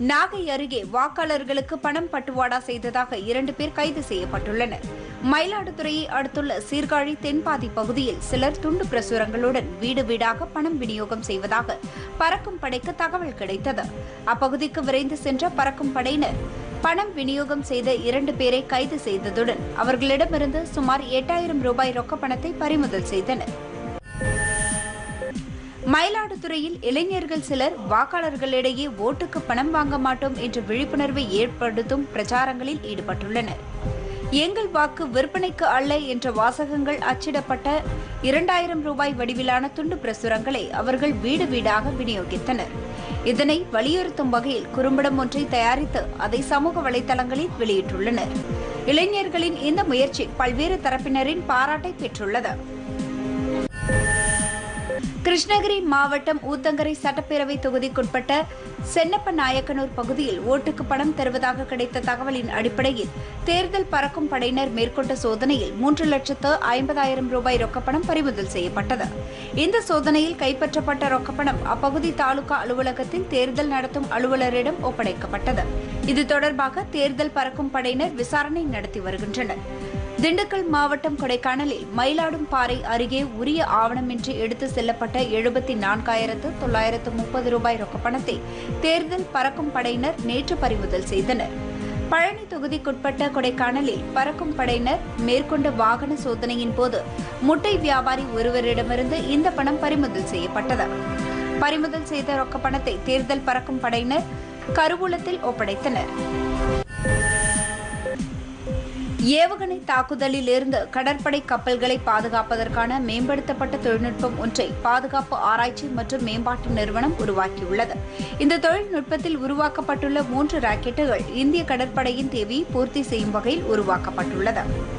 நாகை அருகே வாக்காளர்களுக்கு பணம் பட்டுவாடா செய்ததாக இரண்டு பேர் கைது செய்யப்பட்டுள்ளனர் மயிலாடுதுறையை அடுத்துள்ள சீர்காழி தென்பாதி பகுதியில் சிலர் துண்டு பிரசுரங்களுடன் வீடு வீடாக பணம் விநியோகம் செய்வதாக பறக்கும் படைக்கு தகவல் கிடைத்தது அப்பகுதிக்கு விரைந்து சென்ற பறக்கும் படையினர் பணம் விநியோகம் செய்த இரண்டு பேரை கைது செய்ததுடன் அவர்களிடமிருந்து சுமார் எட்டாயிரம் ரூபாய் ரொக்க பணத்தை பறிமுதல் செய்தனர் மயிலாடுதுறையில் இளைஞர்கள் சிலர் வாக்காளர்களிடையே ஓட்டுக்கு பணம் வாங்க மாட்டோம் என்ற விழிப்புணர்வை ஏற்படுத்தும் பிரச்சாரங்களில் ஈடுபட்டுள்ளனர் எங்கள் வாக்கு விற்பனைக்கு அல்ல என்ற வாசகங்கள் அச்சிடப்பட்ட இரண்டாயிரம் ரூபாய் வடிவிலான துண்டு பிரசுரங்களை அவர்கள் வீடு வீடாக விநியோகித்தனர் இதனை வலியுறுத்தும் வகையில் குறும்படம் ஒன்றை தயாரித்து அதை சமூக வலைதளங்களில் வெளியிட்டுள்ளனர் இளைஞர்களின் இந்த முயற்சி பல்வேறு தரப்பினரின் பாராட்டை பெற்றுள்ளது கிருஷ்ணகிரி மாவட்டம் ஊத்தங்கரை சட்டப்பேரவை தொகுதிக்குட்பட்ட சென்னப்ப நாயக்கனூர் பகுதியில் ஓட்டுக்கு பணம் தருவதாக கிடைத்த தகவலின் அடிப்படையில் தேர்தல் பறக்கும் படையினர் மேற்கொண்ட சோதனையில் மூன்று லட்சத்து ஐம்பதாயிரம் ரூபாய் ரொக்கப்பணம் பறிமுதல் செய்யப்பட்டது இந்த சோதனையில் கைப்பற்றப்பட்ட ரொக்கப்பணம் அப்பகுதி தாலுகா அலுவலகத்தில் தேர்தல் நடத்தும் அலுவலரிடம் ஒப்படைக்கப்பட்டது இது தொடர்பாக தேர்தல் பறக்கும் படையினர் விசாரணை நடத்தி வருகின்றனர் திண்டுக்கல் மாவட்டம் கொடைக்கானலில் மயிலாடும் பாறை அருகே உரிய ஆவணமின்றி எடுத்து செல்லப்பட்ட எழுபத்தி நான்காயிரத்து தொள்ளாயிரத்து முப்பது ரூபாய் ரொக்கப்பணத்தை தேர்தல் பறக்கும் படையினர் நேற்று பறிமுதல் செய்தனர் பழனி தொகுதிக்குட்பட்ட கொடைக்கானலில் பறக்கும் படையினர் மேற்கொண்ட வாகன சோதனையின் போது முட்டை வியாபாரி ஒருவரிடமிருந்து இந்த பணம் பறிமுதல் செய்யப்பட்டது பறிமுதல் செய்த ரொக்க பணத்தை தேர்தல் பறக்கும் படையினர் கருவூலத்தில் ஒப்படைத்தனர் ஏவுகணை தாக்குதலில் இருந்து கடற்படை கப்பல்களை பாதுகாப்பதற்கான மேம்படுத்தப்பட்ட தொழில்நுட்பம் ஒன்றை பாதுகாப்பு ஆராய்ச்சி மற்றும் மேம்பாட்டு நிறுவனம் உருவாக்கியுள்ளது இந்த தொழில்நுட்பத்தில் உருவாக்கப்பட்டுள்ள மூன்று ராக்கெட்டுகள் இந்திய கடற்படையின் தேவையை பூர்த்தி செய்யும் வகையில் உருவாக்கப்பட்டுள்ளது